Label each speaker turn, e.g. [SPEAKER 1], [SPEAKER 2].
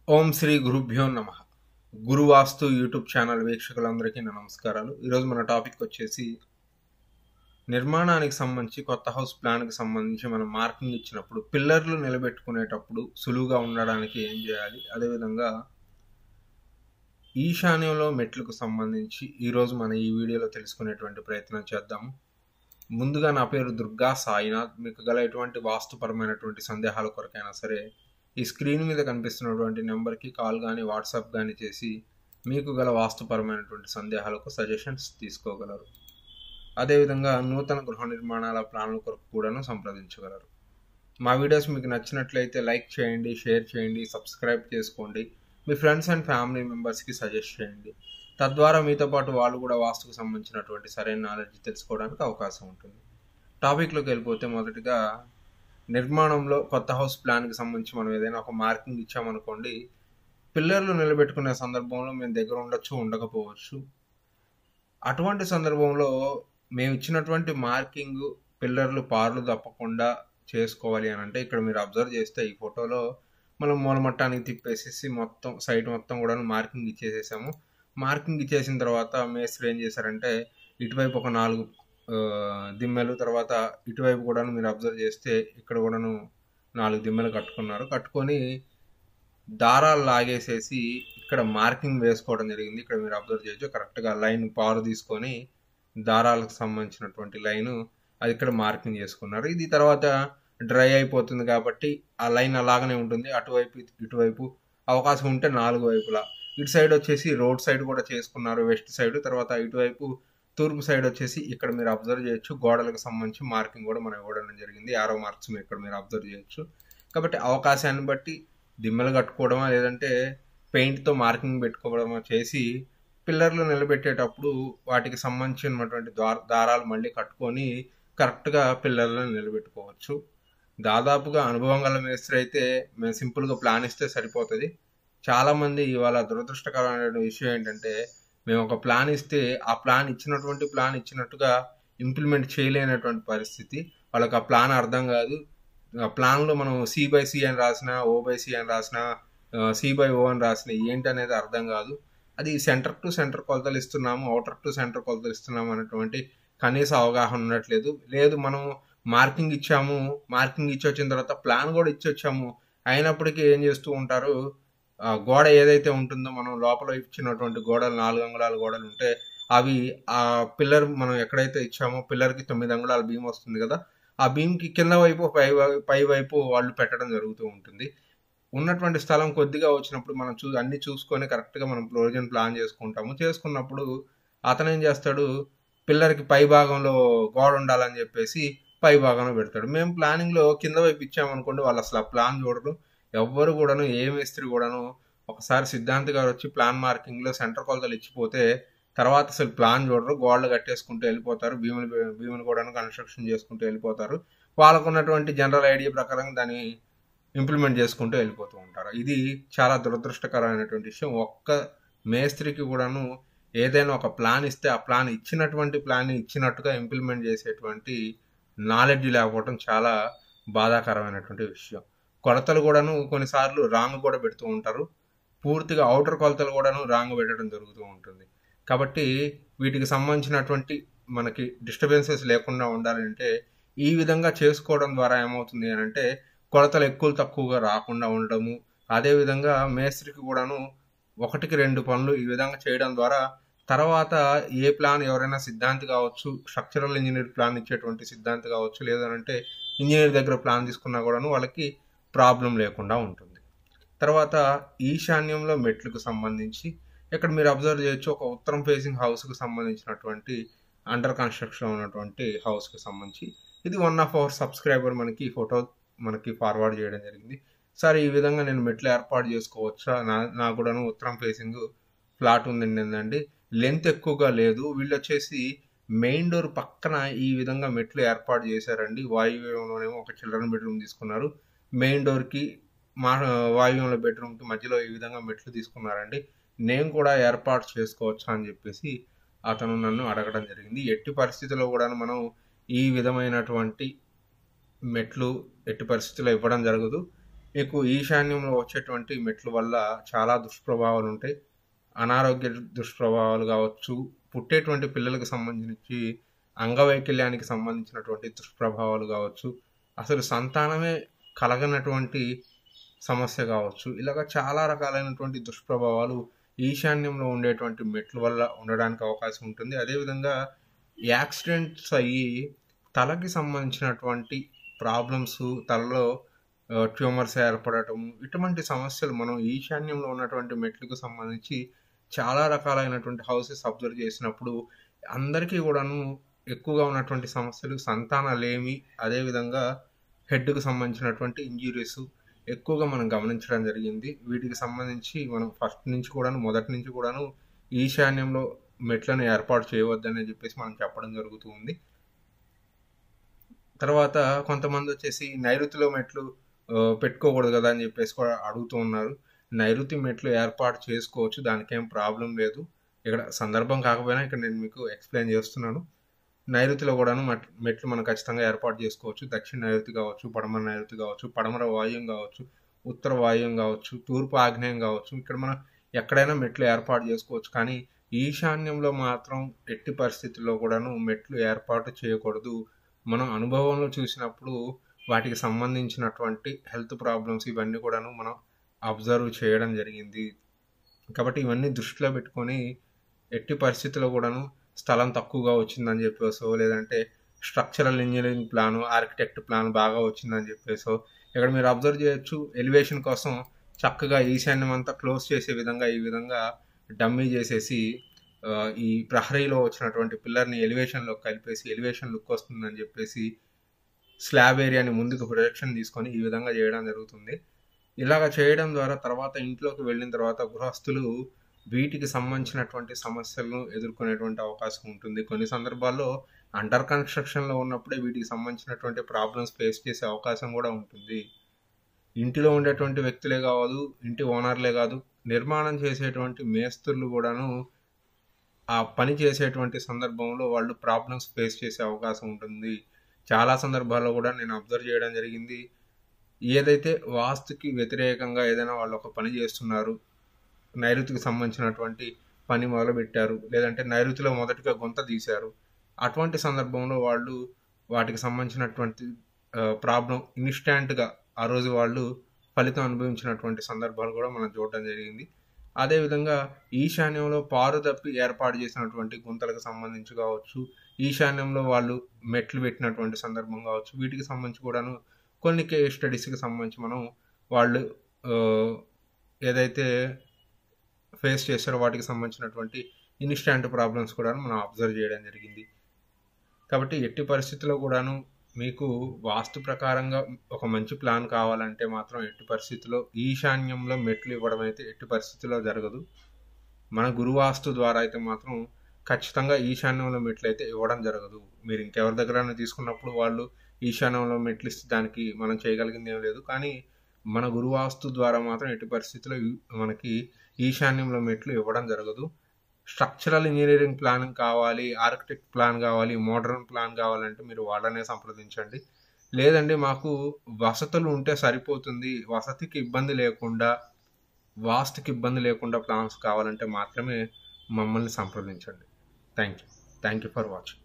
[SPEAKER 1] ఓం శ్రీ గురుభ్యో నమ గురువాస్తు YouTube channel వీక్షకులందరికీ నా నమస్కారాలు ఈరోజు మన టాపిక్ వచ్చేసి నిర్మాణానికి సంబంధించి కొత్త హౌస్ ప్లాన్కి సంబంధించి మనం మార్కింగ్ ఇచ్చినప్పుడు పిల్లర్లు నిలబెట్టుకునేటప్పుడు సులువుగా ఉండడానికి ఏం చేయాలి అదేవిధంగా ఈశాన్యంలో మెట్లకు సంబంధించి ఈరోజు మన ఈ వీడియోలో తెలుసుకునేటువంటి ప్రయత్నం చేద్దాము ముందుగా నా పేరు దుర్గా సాయినాథ్ మీకు గల ఎటువంటి వాస్తుపరమైనటువంటి సందేహాల కొరకైనా సరే ఈ స్క్రీన్ మీద కనిపిస్తున్నటువంటి నెంబర్కి కాల్ కానీ వాట్సాప్ కానీ చేసి మీకు గల వాస్తుపరమైనటువంటి సందేహాలకు సజెషన్స్ తీసుకోగలరు అదేవిధంగా నూతన గృహ నిర్మాణాల ప్లాన్ల కొరకు కూడాను సంప్రదించగలరు మా వీడియోస్ మీకు నచ్చినట్లయితే లైక్ చేయండి షేర్ చేయండి సబ్స్క్రైబ్ చేసుకోండి మీ ఫ్రెండ్స్ అండ్ ఫ్యామిలీ మెంబర్స్కి సజెస్ట్ చేయండి తద్వారా మీతో పాటు వాళ్ళు కూడా వాస్తుకు సంబంధించినటువంటి సరైన నాలెడ్జ్ తెలుసుకోవడానికి అవకాశం ఉంటుంది టాపిక్లోకి వెళ్ళిపోతే మొదటిగా నిర్మాణంలో కొత్త హౌస్ ప్లాన్కి సంబంధించి మనం ఏదైనా ఒక మార్కింగ్ ఇచ్చామనుకోండి పిల్లర్లు నిలబెట్టుకునే సందర్భంలో మేము దగ్గర ఉండొచ్చు ఉండకపోవచ్చు అటువంటి సందర్భంలో మేము ఇచ్చినటువంటి మార్కింగ్ పిల్లర్లు పార్లు తప్పకుండా చేసుకోవాలి అని అంటే ఇక్కడ మీరు అబ్జర్వ్ చేస్తే ఈ ఫోటోలో మనం మూలమట్టానికి తిప్పేసేసి మొత్తం సైట్ మొత్తం కూడా మార్కింగ్ ఇచ్చేసేసాము మార్కింగ్ ఇచ్చేసిన తర్వాత మేస్త్రి ఏం చేశారంటే ఇటువైపు ఒక నాలుగు దిమ్మెలు తర్వాత ఇటువైపు కూడా మీరు అబ్జర్వ్ చేస్తే ఇక్కడ కూడాను నాలుగు దిమ్మెలు కట్టుకున్నారు కట్టుకొని దారాలు లాగేసేసి ఇక్కడ మార్కింగ్ వేసుకోవడం జరిగింది ఇక్కడ మీరు అబ్జర్వ్ చేయొచ్చు కరెక్ట్గా లైన్ పారు తీసుకొని దారాలకు సంబంధించినటువంటి లైను అది ఇక్కడ మార్కింగ్ చేసుకున్నారు ఇది తర్వాత డ్రై అయిపోతుంది కాబట్టి ఆ లైన్ అలాగనే ఉంటుంది అటువైపు ఇటువైపు అవకాశం ఉంటే నాలుగు వైపులా ఇటు సైడ్ వచ్చేసి రోడ్ సైడ్ కూడా చేసుకున్నారు వెస్ట్ సైడ్ తర్వాత ఇటువైపు తూర్పు సైడ్ వచ్చేసి ఇక్కడ మీరు అబ్జర్వ్ చేయొచ్చు గోడలకు సంబంధించి మార్కింగ్ కూడా మనం ఇవ్వడం జరిగింది ఆరో మార్క్స్ ఇక్కడ మీరు అబ్జర్వ్ చేయొచ్చు కాబట్టి అవకాశాన్ని బట్టి దిమ్మలు కట్టుకోవడమా లేదంటే పెయింట్తో మార్కింగ్ పెట్టుకోవడమా చేసి పిల్లర్లు నిలబెట్టేటప్పుడు వాటికి సంబంధించినటువంటి దారాలు మళ్ళీ కట్టుకొని కరెక్ట్గా పిల్లర్లను నిలబెట్టుకోవచ్చు దాదాపుగా అనుభవం గల మేస్త్రి అయితే మేము సింపుల్గా ప్లాన్ ఇస్తే సరిపోతుంది చాలామంది ఇవాళ దురదృష్టకరమైన విషయం ఏంటంటే మేము ఒక ప్లాన్ ఇస్తే ఆ ప్లాన్ ఇచ్చినటువంటి ప్లాన్ ఇచ్చినట్టుగా ఇంప్లిమెంట్ చేయలేనటువంటి పరిస్థితి వాళ్ళకి ఆ ప్లాన్ అర్థం కాదు ఆ ప్లాన్లో మనం సి బై సి అని రాసిన ఓ బై సి అని రాసిన సి బై ఓ అని రాసిన ఏంటి అనేది అర్థం కాదు అది సెంటర్ టు సెంటర్ కొలతలు ఇస్తున్నాము అవుటర్ టు సెంటర్ కొలతలు ఇస్తున్నాము అనేటువంటి కనీస అవగాహన ఉండట్లేదు లేదు మనం మార్కింగ్ ఇచ్చాము మార్కింగ్ ఇచ్చి వచ్చిన తర్వాత ప్లాన్ కూడా ఇచ్చి వచ్చాము అయినప్పటికీ ఏం చేస్తూ ఉంటారు గోడ ఏదైతే ఉంటుందో మనం లోపల ఇచ్చినటువంటి గోడలు నాలుగు అంగుళాల గోడలు ఉంటే అవి ఆ పిల్లర్ మనం ఎక్కడైతే ఇచ్చామో పిల్లర్కి తొమ్మిది అంగుళాల భీమ్ వస్తుంది కదా ఆ భీమ్కి కింద వైపు పై పై వైపు వాళ్ళు పెట్టడం జరుగుతూ ఉంటుంది ఉన్నటువంటి స్థలం కొద్దిగా వచ్చినప్పుడు మనం చూ అన్ని చూసుకొని కరెక్ట్గా మనం ప్రొవిజన్ ప్లాన్ చేసుకుంటాము చేసుకున్నప్పుడు అతను ఏం చేస్తాడు పిల్లర్కి పై భాగంలో గోడ ఉండాలని చెప్పేసి పై భాగంలో పెడతాడు మేము ప్లానింగ్లో కింద వైపు ఇచ్చామనుకోండి వాళ్ళు అసలు ఆ ప్లాన్ చూడరు ఎవ్వరు కూడాను ఏ మేస్త్రి కూడాను ఒకసారి సిద్ధాంత్ గారు వచ్చి ప్లాన్ మార్కింగ్లో సెంటర్ కొలతలు ఇచ్చిపోతే తర్వాత అసలు ప్లాన్ చూడరు గోడలు కట్టేసుకుంటూ వెళ్ళిపోతారు భీములు భీములు కూడా కన్స్ట్రక్షన్ చేసుకుంటూ వెళ్ళిపోతారు వాళ్ళకు ఉన్నటువంటి జనరల్ ఐడియా ప్రకారం దాన్ని ఇంప్లిమెంట్ చేసుకుంటూ వెళ్ళిపోతూ ఉంటారు ఇది చాలా దురదృష్టకరమైనటువంటి విషయం ఒక్క మేస్త్రికి కూడాను ఏదైనా ఒక ప్లాన్ ఇస్తే ఆ ప్లాన్ ఇచ్చినటువంటి ప్లాన్ ఇచ్చినట్టుగా ఇంప్లిమెంట్ చేసేటువంటి నాలెడ్జ్ లేకపోవడం చాలా బాధాకరమైనటువంటి విషయం కొలతలు కూడాను కొన్నిసార్లు రాంగ్ కూడా పెడుతూ ఉంటారు పూర్తిగా అవుటర్ కొలతలు కూడాను రాంగ్ పెట్టడం జరుగుతూ ఉంటుంది కాబట్టి వీటికి సంబంధించినటువంటి మనకి డిస్టర్బెన్సెస్ లేకుండా ఉండాలంటే ఈ విధంగా చేసుకోవడం ద్వారా ఏమవుతుంది అని అంటే కొలతలు ఎక్కువ తక్కువగా రాకుండా ఉండడము అదేవిధంగా మేస్త్రికి కూడాను ఒకటికి రెండు పనులు ఈ విధంగా చేయడం ద్వారా తర్వాత ఏ ప్లాన్ ఎవరైనా సిద్ధాంతి కావచ్చు స్ట్రక్చరల్ ఇంజనీర్ ప్లాన్ ఇచ్చేటువంటి సిద్ధాంతి కావచ్చు లేదంటే ఇంజనీర్ దగ్గర ప్లాన్ తీసుకున్నా కూడాను వాళ్ళకి ప్రాబ్లం లేకుండా ఉంటుంది తర్వాత ఈశాన్యంలో మెట్లకు సంబంధించి ఇక్కడ మీరు అబ్జర్వ్ చేయొచ్చు ఒక ఉత్తరం ఫేసింగ్ హౌస్కి సంబంధించినటువంటి అండర్ కన్స్ట్రక్షన్ ఉన్నటువంటి హౌస్కి సంబంధించి ఇది వన్ ఆఫ్ అవర్ సబ్స్క్రైబర్ మనకి ఫోటో మనకి ఫార్వర్డ్ చేయడం జరిగింది సార్ ఈ విధంగా నేను మెట్లు ఏర్పాటు చేసుకోవచ్చా నా నాకు కూడాను ఉత్తరం ఫేసింగ్ ఫ్లాట్ ఉందండి ఏంటండి లెంత్ ఎక్కువగా లేదు వీళ్ళు వచ్చేసి మెయిన్ డోర్ పక్కన ఈ విధంగా మెట్లు ఏర్పాటు చేశారండి వాయువ్యంలోనేమో ఒక చిల్డ్రన్ బెడ్రూమ్ తీసుకున్నారు మెయిన్ డోర్కి మా వాయువ్యంలో బెడ్రూమ్కి మధ్యలో ఈ విధంగా మెట్లు తీసుకున్నారండి నేను కూడా ఏర్పాటు చేసుకోవచ్చా అని చెప్పేసి అతను నన్ను అడగడం జరిగింది ఎట్టి పరిస్థితుల్లో కూడా మనం ఈ విధమైనటువంటి మెట్లు ఎట్టి పరిస్థితుల్లో ఇవ్వడం జరగదు మీకు ఈశాన్యంలో వచ్చేటువంటి మెట్ల వల్ల చాలా దుష్ప్రభావాలు ఉంటాయి అనారోగ్య దుష్ప్రభావాలు కావచ్చు పుట్టేటువంటి పిల్లలకు సంబంధించి అంగవైకల్యానికి సంబంధించినటువంటి దుష్ప్రభావాలు కావచ్చు అసలు సంతానమే కలగనటువంటి సమస్య కావచ్చు ఇలాగ చాలా రకాలైనటువంటి దుష్ప్రభావాలు ఈశాన్యంలో ఉండేటువంటి మెట్ల వల్ల ఉండడానికి అవకాశం ఉంటుంది అదేవిధంగా యాక్సిడెంట్స్ అయ్యి తలకి సంబంధించినటువంటి ప్రాబ్లమ్స్ తలలో ట్యూమర్స్ ఏర్పడటం ఇటువంటి సమస్యలు మనం ఈశాన్యంలో ఉన్నటువంటి మెట్లకు సంబంధించి చాలా రకాలైనటువంటి హౌసెస్ అబ్జర్వ్ చేసినప్పుడు అందరికీ కూడాను ఎక్కువగా ఉన్నటువంటి సమస్యలు సంతానలేమి అదేవిధంగా హెడ్కు సంబంధించినటువంటి ఇంజురీస్ ఎక్కువగా మనం గమనించడం జరిగింది వీటికి సంబంధించి మనం ఫస్ట్ నుంచి కూడాను మొదటి నుంచి కూడాను ఈశాన్యంలో మెట్లను ఏర్పాటు చేయవద్దని చెప్పేసి మనం చెప్పడం జరుగుతూ ఉంది తర్వాత కొంతమంది వచ్చేసి నైరుతిలో మెట్లు పెట్టుకోకూడదు కదా అని చెప్పేసి కూడా అడుగుతూ ఉన్నారు నైరుతి మెట్లు ఏర్పాటు చేసుకోవచ్చు దానికి ఏం ప్రాబ్లం లేదు ఇక్కడ సందర్భం కాకపోయినా ఇక్కడ నేను మీకు ఎక్స్ప్లెయిన్ చేస్తున్నాను నైరుతిలో కూడాను మెట్లు మనం ఖచ్చితంగా ఏర్పాటు చేసుకోవచ్చు దక్షిణ నైరుతి కావచ్చు పడమర నైరుతి కావచ్చు పడమర వాయుం కావచ్చు ఉత్తర వాయుం కావచ్చు తూర్పు ఆగ్నేయం కావచ్చు ఇక్కడ మనం ఎక్కడైనా మెట్లు ఏర్పాటు చేసుకోవచ్చు కానీ ఈశాన్యంలో మాత్రం ఎట్టి పరిస్థితుల్లో కూడాను మెట్లు ఏర్పాటు చేయకూడదు మనం అనుభవంలో చూసినప్పుడు వాటికి సంబంధించినటువంటి హెల్త్ ప్రాబ్లమ్స్ ఇవన్నీ కూడాను మనం అబ్జర్వ్ చేయడం జరిగింది కాబట్టి ఇవన్నీ దృష్టిలో పెట్టుకొని ఎట్టి పరిస్థితుల్లో కూడాను స్థలం తక్కువగా వచ్చిందని చెప్పేసో లేదంటే structural engineering plan architect plan బాగా వచ్చిందని చెప్పేసో ఇక్కడ మీరు అబ్జర్వ్ చేయొచ్చు ఎలివేషన్ కోసం చక్కగా ఈశాన్యం అంతా క్లోజ్ చేసే విధంగా ఈ విధంగా డమ్మీ చేసేసి ఈ ప్రహరీలో వచ్చినటువంటి పిల్లర్ని ఎలివేషన్లో కలిపేసి ఎలివేషన్ లుక్ వస్తుందని చెప్పేసి స్లాబ్ ఏరియాని ముందుకు ప్రొజెక్షన్ తీసుకొని ఈ విధంగా చేయడం జరుగుతుంది ఇలాగ చేయడం ద్వారా తర్వాత ఇంట్లోకి వెళ్ళిన తర్వాత గృహస్థులు వీటికి సంబంధించినటువంటి సమస్యలను ఎదుర్కొనేటువంటి అవకాశం ఉంటుంది కొన్ని సందర్భాల్లో అండర్ కన్స్ట్రక్షన్లో ఉన్నప్పుడే వీటికి సంబంధించినటువంటి ప్రాబ్లమ్స్ ఫేస్ చేసే అవకాశం కూడా ఉంటుంది ఇంటిలో ఉండేటువంటి వ్యక్తులే కాదు ఇంటి ఓనర్లే కాదు నిర్మాణం చేసేటువంటి మేస్త్రులు కూడాను ఆ పని చేసేటువంటి సందర్భంలో వాళ్ళు ప్రాబ్లమ్స్ ఫేస్ చేసే అవకాశం ఉంటుంది చాలా సందర్భాల్లో కూడా నేను అబ్జర్వ్ చేయడం జరిగింది ఏదైతే వాస్తుకి వ్యతిరేకంగా ఏదైనా వాళ్ళు ఒక పని చేస్తున్నారు నైరుతికి సంబంధించినటువంటి పని మొదలుపెట్టారు లేదంటే నైరుతిలో మొదటిగా గొంత తీశారు అటువంటి సందర్భంలో వాళ్ళు వాటికి సంబంధించినటువంటి ప్రాబ్లం ఇన్స్టాంట్గా ఆ రోజు వాళ్ళు ఫలితం అనుభవించినటువంటి సందర్భాలు కూడా మనం చూడడం జరిగింది అదేవిధంగా ఈశాన్యంలో పారు తప్పి ఏర్పాటు చేసినటువంటి గుంతలకు సంబంధించి కావచ్చు ఈశాన్యంలో వాళ్ళు మెట్లు పెట్టినటువంటి సందర్భం కావచ్చు వీటికి సంబంధించి కూడాను కొన్ని కేస్ స్టడీస్కి సంబంధించి మనం వాళ్ళు ఏదైతే ఫేస్ చేస్తారో వాటికి సంబంధించినటువంటి ఇన్స్టాంట్ ప్రాబ్లమ్స్ కూడా మనం అబ్జర్వ్ చేయడం జరిగింది కాబట్టి ఎట్టి పరిస్థితుల్లో కూడాను మీకు వాస్తు ప్రకారంగా ఒక మంచి ప్లాన్ కావాలంటే మాత్రం ఎట్టి పరిస్థితుల్లో ఈశాన్యంలో మెట్లు ఇవ్వడం అయితే ఎట్టి పరిస్థితుల్లో జరగదు మన గురువాస్తు ద్వారా అయితే మాత్రం ఖచ్చితంగా ఈశాన్యంలో మెట్లు అయితే ఇవ్వడం జరగదు మీరు ఇంకెవరి దగ్గర తీసుకున్నప్పుడు వాళ్ళు ఈశాన్యంలో మెట్లు ఇస్తే దానికి మనం చేయగలిగింది ఏం లేదు కానీ మన గురువాస్తు ద్వారా మాత్రం ఎట్టి పరిస్థితుల్లో మనకి ఈశాన్యంలో మెట్లు ఇవ్వడం జరగదు స్ట్రక్చరల్ ఇంజనీరింగ్ ప్లాన్ కావాలి ఆర్కిటెక్ట్ ప్లాన్ కావాలి మోడర్న్ ప్లాన్ కావాలంటే మీరు వాళ్ళనే సంప్రదించండి లేదండి మాకు వసతులు ఉంటే సరిపోతుంది వసతికి ఇబ్బంది లేకుండా వాస్తుకి ఇబ్బంది లేకుండా ప్లాన్స్ కావాలంటే మాత్రమే మమ్మల్ని సంప్రదించండి thank you thank you for watching